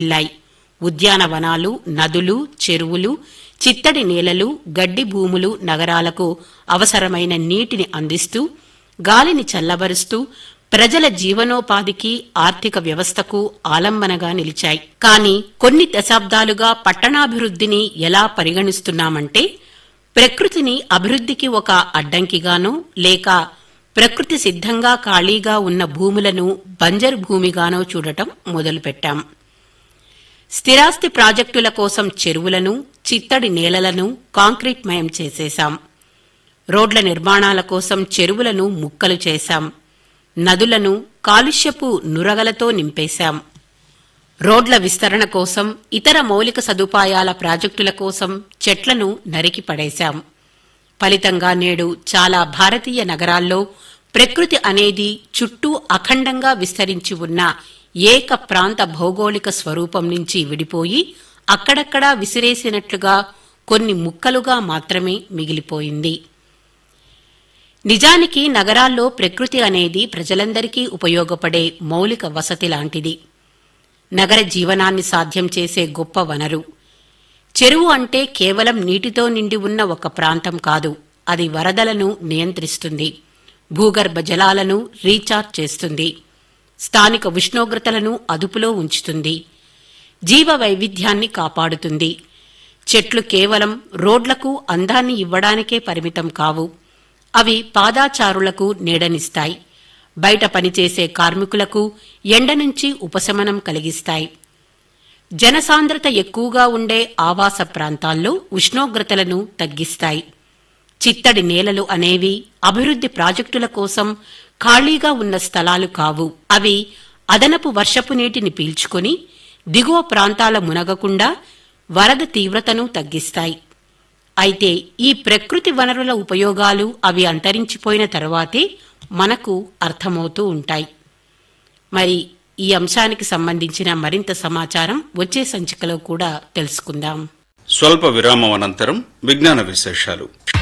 ఉన్నాయి ఉద్యానవనాలు నదులు చెరువులు చిత్తడి నేలలు గడ్డి భూములు నగరాలకు అవసరమైన నీటిని అందిస్తూ గాలిని చల్లబరుస్తూ ప్రజల జీవనోపాధికి ఆర్థిక వ్యవస్థకు ఆలంబనగా నిలిచాయి కానీ కొన్ని దశాబ్దాలుగా పట్టణాభివృద్ధిని ఎలా పరిగణిస్తున్నామంటే ప్రకృతిని అభివృద్ధికి ఒక అడ్డంకిగానో లేక ప్రకృతి సిద్ధంగా ఖాళీగా ఉన్న భూములను బంజరు భూమిగానో చూడటం మొదలుపెట్టాం స్థిరాస్తి ప్రాజెక్టుల కోసం చెరువులను చిత్తడి నేలలను కాంక్రీట్ మయం చేసేశాం రోడ్ల నిర్మాణాల కోసం చెరువులను ముక్కలు చేశాం నదులను కాలుష్యపు నురగలతో నింపేశాం రోడ్ల విస్తరణ కోసం ఇతర మౌలిక సదుపాయాల ప్రాజెక్టుల కోసం చెట్లను నరికి పడేశాం ఫలితంగా నేడు చాలా భారతీయ నగరాల్లో ప్రకృతి అనేది చుట్టూ అఖండంగా విస్తరించి ఉన్న ఏక ప్రాంత భౌగోళిక స్వరూపం నుంచి విడిపోయి అక్కడక్కడా విసిరేసినట్లుగా కొన్ని ముక్కలుగా మాత్రమే మిగిలిపోయింది నిజానికి నగరాల్లో ప్రకృతి అనేది ప్రజలందరికీ ఉపయోగపడే మౌలిక వసతి లాంటిది నగర జీవనాన్ని సాధ్యం చేసే గొప్ప వనరు చెరువు అంటే కేవలం నీటితో నిండి ఉన్న ఒక ప్రాంతం కాదు అది వరదలను నియంత్రిస్తుంది భూగర్భ జలాలను రీచార్జ్ చేస్తుంది స్థానిక ఉష్ణోగ్రతలను అదుపులో ఉంచుతుంది జీవ వైవిధ్యాన్ని కాపాడుతుంది చెట్లు కేవలం రోడ్లకు అందాన్ని ఇవ్వడానికే పరిమితం కావు అవి పాదాచారులకు నీడనిస్తాయి బయట పనిచేసే కార్మికులకు ఎండ నుంచి ఉపశమనం కలిగిస్తాయి జనసాంద్రత ఎక్కువగా ఉండే ఆవాస ప్రాంతాల్లో ఉష్ణోగ్రతలను తగ్గిస్తాయి చిత్తడి నేలలు అనేవి అభివృద్ధి ప్రాజెక్టుల కోసం ఖాళీగా ఉన్న స్థలాలు కావు అవి అదనపు వర్షపు నీటిని పీల్చుకొని దిగువ ప్రాంతాల మునగకుండా వరద తీవ్రతను తగ్గిస్తాయి అయితే ఈ ప్రకృతి వనరుల ఉపయోగాలు అవి అంతరించిపోయిన తర్వాతే మనకు అర్థమవుతూ ఉంటాయి మరి ఈ అంశానికి సంబంధించిన మరింత సమాచారం వచ్చే సంచికలో కూడా తెలుసుకుందాం స్వల్ప విరామం అనంతరం విజ్ఞాన విశేషాలు